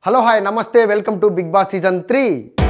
hello hi నమస్తే welcome to Bigg Boss season three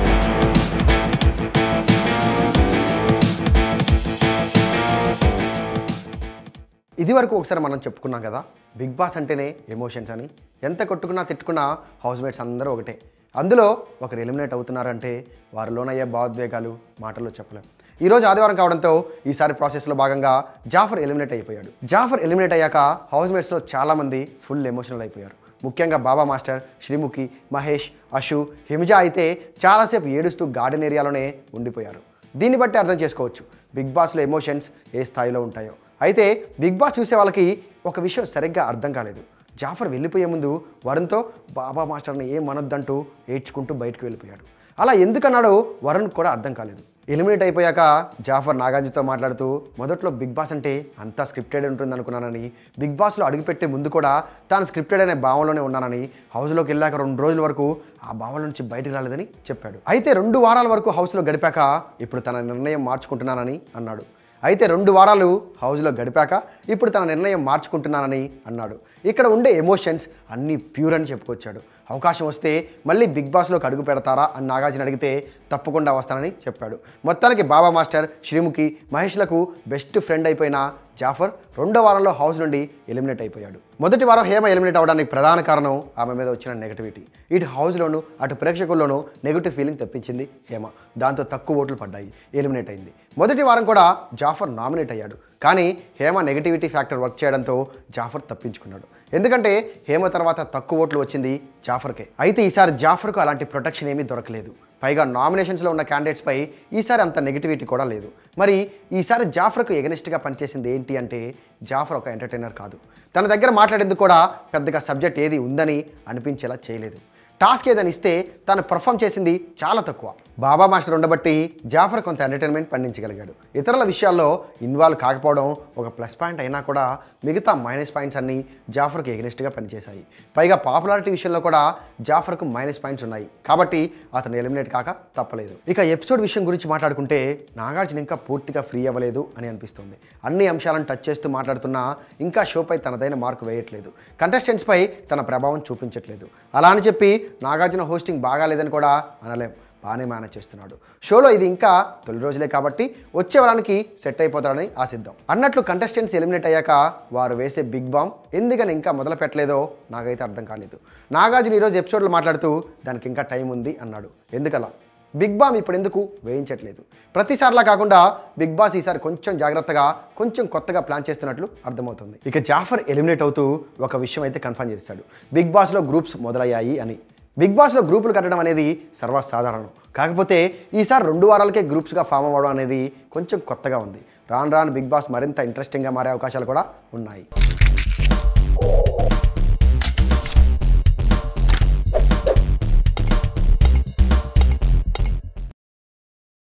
ఇది వరకు ఒకసారి మనం చెప్పుకున్నాం కదా బిగ్ బాస్ అంటేనే ఎమోషన్స్ అని ఎంత కొట్టుకున్నా తిట్టుకున్నా హౌస్ మేట్స్ అందరూ ఒకటే అందులో ఒకరు ఎలిమినేట్ అవుతున్నారంటే వారిలోనయ్యే భావోద్వేగాలు మాటల్లో చెప్పలేం ఈరోజు ఆదివారం కావడంతో ఈసారి ప్రాసెస్లో భాగంగా జాఫర్ ఎలిమినేట్ అయిపోయాడు జాఫర్ ఎలిమినేట్ అయ్యాక హౌస్ మేట్స్లో చాలామంది ఫుల్ ఎమోషనల్ అయిపోయారు ముఖ్యంగా బాబా మాస్టర్ శ్రీముఖి మహేష్ అషు హిమజ అయితే చాలాసేపు ఏడుస్తూ గార్డెన్ ఏరియాలోనే ఉండిపోయారు దీన్ని బట్టి అర్థం చేసుకోవచ్చు బిగ్ బాస్లో ఎమోషన్స్ ఏ స్థాయిలో ఉంటాయో అయితే బిగ్ బాస్ చూసే వాళ్ళకి ఒక విషయం సరిగ్గా అర్థం కాలేదు జాఫర్ వెళ్ళిపోయే ముందు వరుణ్తో బాబా మాస్టర్ని ఏం అనొద్దంటూ ఏడ్చుకుంటూ బయటకు వెళ్ళిపోయాడు అలా ఎందుకన్నాడో వరుణ్ కూడా అర్థం కాలేదు ఎలిమినేట్ అయిపోయాక జాఫర్ నాగార్జుతో మాట్లాడుతూ మొదట్లో బిగ్ బాస్ అంటే అంతా స్క్రిప్టెడ్ ఉంటుంది అనుకున్నానని బిగ్ బాస్లో అడుగుపెట్టే ముందు కూడా తాను స్క్రిప్టెడ్ అనే భావంలోనే ఉన్నానని హౌస్లోకి వెళ్ళాక రెండు రోజుల వరకు ఆ భావం నుంచి బయటకు రాలేదని చెప్పాడు అయితే రెండు వారాల వరకు హౌస్లో గడిపాక ఇప్పుడు తన నిర్ణయం మార్చుకుంటున్నానని అన్నాడు అయితే రెండు వారాలు హౌస్లో గడిపాక ఇప్పుడు తన నిర్ణయం మార్చుకుంటున్నానని అన్నాడు ఇక్కడ ఉండే ఎమోషన్స్ అన్నీ ప్యూర్ అని చెప్పుకొచ్చాడు అవకాశం వస్తే మళ్ళీ బిగ్ బాస్లోకి అడుగు పెడతారా అని నాగార్జున అడిగితే తప్పకుండా వస్తానని చెప్పాడు మొత్తానికి బాబా మాస్టర్ శ్రీముఖి మహేష్లకు బెస్ట్ ఫ్రెండ్ అయిపోయిన జాఫర్ రెండో వారంలో హౌస్ నుండి ఎలిమినేట్ అయిపోయాడు మొదటి వారం హేమ ఎలిమినేట్ అవడానికి ప్రధాన కారణం ఆమె మీద వచ్చిన నెగటివిటీ ఇటు హౌస్లోనూ అటు ప్రేక్షకుల్లోనూ నెగిటివ్ ఫీలింగ్ తెప్పించింది హేమ దాంతో తక్కువ ఓట్లు పడ్డాయి ఎలిమినేట్ అయింది మొదటి వారం కూడా జాఫర్ నామినేట్ అయ్యాడు కానీ హేమ నెగిటివిటీ ఫ్యాక్టర్ వర్క్ చేయడంతో జాఫర్ తప్పించుకున్నాడు ఎందుకంటే హేమ తర్వాత తక్కువ ఓట్లు వచ్చింది జాఫర్కే అయితే ఈసారి జాఫర్కు అలాంటి ప్రొటెక్షన్ ఏమీ దొరకలేదు పైగా నామినేషన్స్లో ఉన్న క్యాండిడేట్స్పై ఈసారి అంత నెగిటివిటీ కూడా లేదు మరి ఈసారి జాఫర్కు ఎగనిస్ట్గా పనిచేసింది ఏంటి అంటే జాఫర్ ఒక ఎంటర్టైనర్ కాదు తన దగ్గర మాట్లాడేందుకు కూడా పెద్దగా సబ్జెక్ట్ ఏది ఉందని అనిపించేలా చేయలేదు టాస్క్ ఏదని ఇస్తే తను పర్ఫామ్ చేసింది చాలా తక్కువ బాబా మాస్టర్ ఉండబట్టి జాఫర్ కొంత ఎంటర్టైన్మెంట్ పండించగలిగాడు ఇతరుల విషయాల్లో ఇన్వాల్వ్ కాకపోవడం ఒక ప్లస్ పాయింట్ అయినా కూడా మిగతా మైనస్ పాయింట్స్ అన్నీ జాఫర్కి ఎగనెస్ట్గా పనిచేశాయి పైగా పాపులారిటీ విషయంలో కూడా జాఫర్కు మైనస్ పాయింట్స్ ఉన్నాయి కాబట్టి అతను ఎలిమినేట్ కాక తప్పలేదు ఇక ఎపిసోడ్ విషయం గురించి మాట్లాడుకుంటే నాగార్జున ఇంకా పూర్తిగా ఫ్రీ అవ్వలేదు అని అనిపిస్తుంది అన్ని అంశాలను టచ్ చేస్తూ మాట్లాడుతున్నా ఇంకా షోపై తనదైన మార్కు వేయట్లేదు కంటెస్టెంట్స్పై తన ప్రభావం చూపించట్లేదు అలా అని చెప్పి నాగార్జున హోస్టింగ్ బాగాలేదని కూడా అనలేం బాగానే మేనేజ్ చేస్తున్నాడు షోలో ఇది ఇంకా తొలి రోజులే కాబట్టి వచ్చే వారానికి సెట్ అయిపోతాడని ఆశిద్దాం అన్నట్లు కంటెస్టెంట్స్ ఎలిమినేట్ అయ్యాక వారు వేసే బిగ్ బాంబ్ ఎందుకని ఇంకా మొదలు పెట్టలేదో నాకైతే అర్థం కాలేదు నాగార్జున ఈరోజు ఎపిసోడ్లో మాట్లాడుతూ దానికి ఇంకా టైం ఉంది అన్నాడు ఎందుకలా బిగ్ బామ్ ఇప్పుడు ఎందుకు వేయించట్లేదు ప్రతిసారిలా కాకుండా బిగ్ బాస్ ఈసారి కొంచెం జాగ్రత్తగా కొంచెం కొత్తగా ప్లాన్ చేస్తున్నట్లు అర్థమవుతుంది ఇక జాఫర్ ఎలిమినేట్ అవుతూ ఒక విషయం అయితే కన్ఫర్మ్ చేశాడు బిగ్ బాస్లో గ్రూప్స్ మొదలయ్యాయి అని బిగ్ బాస్లో గ్రూపులు కట్టడం అనేది సర్వసాధారణం కాకపోతే ఈసారి రెండు వారాలకే గ్రూప్స్గా ఫామ్ అవ్వడం అనేది కొంచెం కొత్తగా ఉంది రాను రాను బిగ్ బాస్ మరింత ఇంట్రెస్టింగ్గా మారే అవకాశాలు కూడా ఉన్నాయి